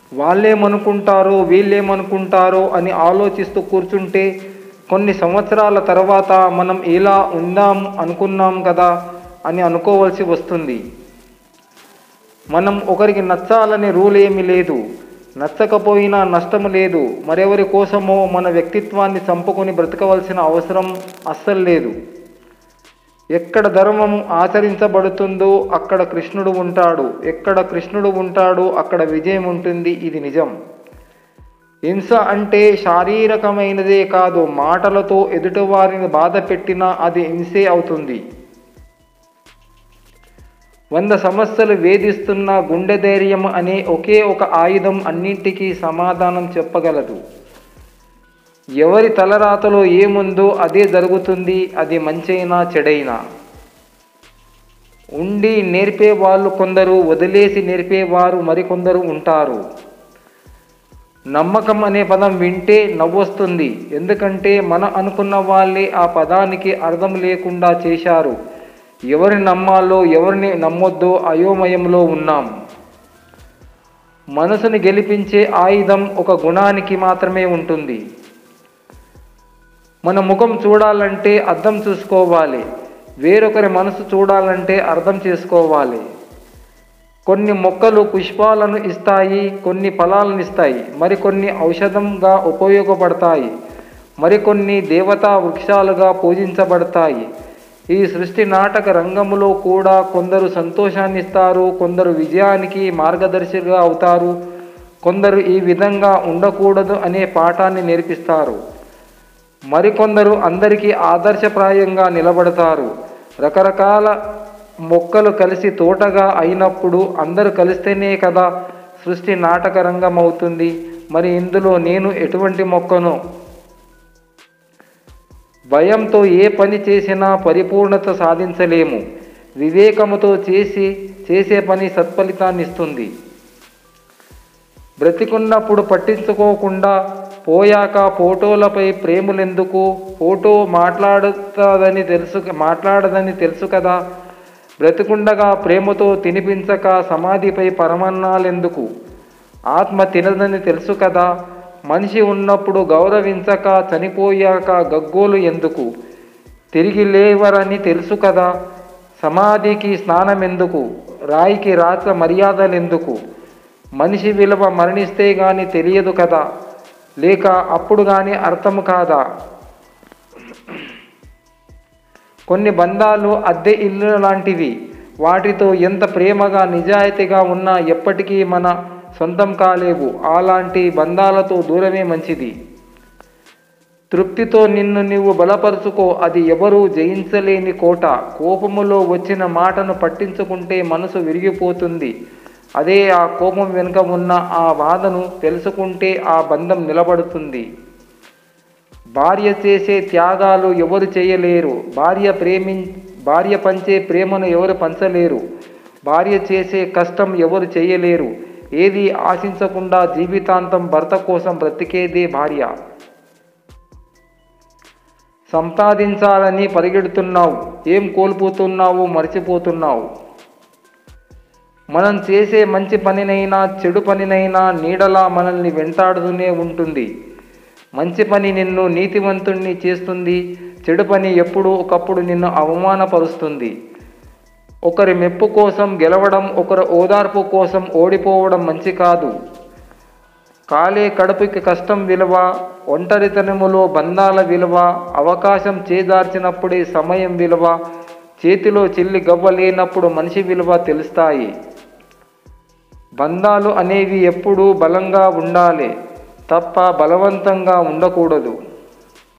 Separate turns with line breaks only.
వాళ్ళేమనుకుంటారో వీళ్ళేమనుకుంటారో అని ఆలోచిస్తూ కూర్చుంటే కొన్ని సంవత్సరాల తర్వాత మనం ఇలా ఉందాం అనుకున్నాం కదా అని అనుకోవలసి వస్తుంది మనం ఒకరికి నచ్చాలనే రూల్ ఏమీ లేదు నచ్చకపోయినా నష్టం లేదు మరెవరి కోసమో మన వ్యక్తిత్వాన్ని చంపుకొని బ్రతకవలసిన అవసరం అస్సలు లేదు ఎక్కడ ధర్మం ఆచరించబడుతుందో అక్కడ కృష్ణుడు ఉంటాడు ఎక్కడ కృష్ణుడు ఉంటాడో అక్కడ విజయం ఉంటుంది ఇది నిజం హింస అంటే శారీరకమైనదే కాదు మాటలతో ఎదుటివారిని బాధ పెట్టినా అది హింసే అవుతుంది వంద సమస్యలు వేధిస్తున్న గుండె ధైర్యం అనే ఒకే ఒక ఆయుధం అన్నింటికీ సమాధానం చెప్పగలదు ఎవరి తలరాతలో ఏముందో అదే జరుగుతుంది అది మంచైనా చెడైనా ఉండి నేర్పే వాళ్ళు కొందరు వదిలేసి నేర్పేవారు మరికొందరు ఉంటారు నమ్మకం అనే పదం వింటే నవ్వొస్తుంది ఎందుకంటే మన అనుకున్న వాళ్ళే ఆ పదానికి అర్థం లేకుండా చేశారు ఎవరిని నమ్మాలో ఎవరిని నమ్మొద్దో అయోమయంలో ఉన్నాం మనసుని గెలిపించే ఆయుధం ఒక గుణానికి మాత్రమే ఉంటుంది మన ముఖం చూడాలంటే అర్థం చూసుకోవాలి వేరొకరి మనసు చూడాలంటే అర్థం చేసుకోవాలి కొన్ని మొక్కలు పుష్పాలను ఇస్తాయి కొన్ని ఫలాలను ఇస్తాయి మరికొన్ని ఔషధంగా ఉపయోగపడతాయి మరికొన్ని దేవతా వృక్షాలుగా పూజించబడతాయి ఈ సృష్టి నాటక రంగంలో కూడా కొందరు సంతోషాన్ని ఇస్తారు కొందరు విజయానికి మార్గదర్శిగా అవుతారు కొందరు ఈ విధంగా ఉండకూడదు అనే పాఠాన్ని నేర్పిస్తారు మరికొందరు అందరికీ ఆదర్శప్రాయంగా నిలబడతారు రకరకాల మొక్కలు కలిసి తోటగా అయినప్పుడు అందరూ కలిస్తేనే కదా సృష్టి నాటక రంగం అవుతుంది మరి ఇందులో నేను ఎటువంటి మొక్కను భయంతో ఏ పని చేసినా పరిపూర్ణత సాధించలేము వివేకముతో చేసి చేసే పని సత్ఫలితాన్ని ఇస్తుంది బ్రతికున్నప్పుడు పట్టించుకోకుండా పోయాక ఫోటోలపై ప్రేములెందుకు ఫోటో మాట్లాడుతుందని తెలుసు మాట్లాడదని తెలుసు కదా బ్రతికుండగా ప్రేమతో తినిపించక సమాధిపై పరమన్నాలెందుకు ఆత్మ తినదని తెలుసు కదా మనిషి ఉన్నప్పుడు గౌరవించక చనిపోయాక గగ్గోలు ఎందుకు తిరిగి లేవరని తెలుసు కదా సమాధికి స్నానం ఎందుకు రాయికి రాచ మర్యాదలెందుకు మనిషి విలువ మరణిస్తే గాని తెలియదు కదా లేక అప్పుడు గాని అర్థం కాదా కొన్ని బంధాలు అద్దె ఇల్లు లాంటివి వాటితో ఎంత ప్రేమగా నిజాయితీగా ఉన్నా ఎప్పటికీ మన సొంతం కాలేవు అలాంటి బంధాలతో దూరమే మంచిది తృప్తితో నిన్ను నీవు బలపరుచుకో అది ఎవరూ జయించలేని కోట కోపములో వచ్చిన మాటను పట్టించుకుంటే మనసు విరిగిపోతుంది అదే ఆ కోపం వెనుక ఉన్న ఆ బాధను తెలుసుకుంటే ఆ బంధం నిలబడుతుంది భార్య చేసే త్యాగాలు ఎవరు చేయలేరు భార్య ప్రేమి భార్య పంచే ప్రేమను ఎవరు పంచలేరు భార్య చేసే కష్టం ఎవరు చేయలేరు ఏది ఆశించకుండా జీవితాంతం భర్త కోసం బ్రతికేదే భార్య సంపాదించాలని పరిగెడుతున్నావు ఏం కోల్పోతున్నావు మర్చిపోతున్నావు మనం చేసే మంచి పనినైనా చెడు పనినైనా నీడలా మనల్ని వెంటాడుతూనే ఉంటుంది మంచి పని నిన్ను నీతివంతుణ్ణి చేస్తుంది చెడు పని ఎప్పుడూ ఒకప్పుడు నిన్ను అవమానపరుస్తుంది ఒకరి మెప్పు కోసం గెలవడం ఒకరి ఓదార్పు కోసం ఓడిపోవడం మంచి కాదు కాలే కడుపుకి కష్టం విలువ ఒంటరితనములో బంధాల విలువ అవకాశం చేజార్చినప్పుడే సమయం విలువ చేతిలో చెల్లి గవ్వ లేనప్పుడు మనిషి విలువ తెలుస్తాయి బంధాలు అనేవి ఎప్పుడూ బలంగా ఉండాలి తప్ప బలవంతంగా ఉండకూడదు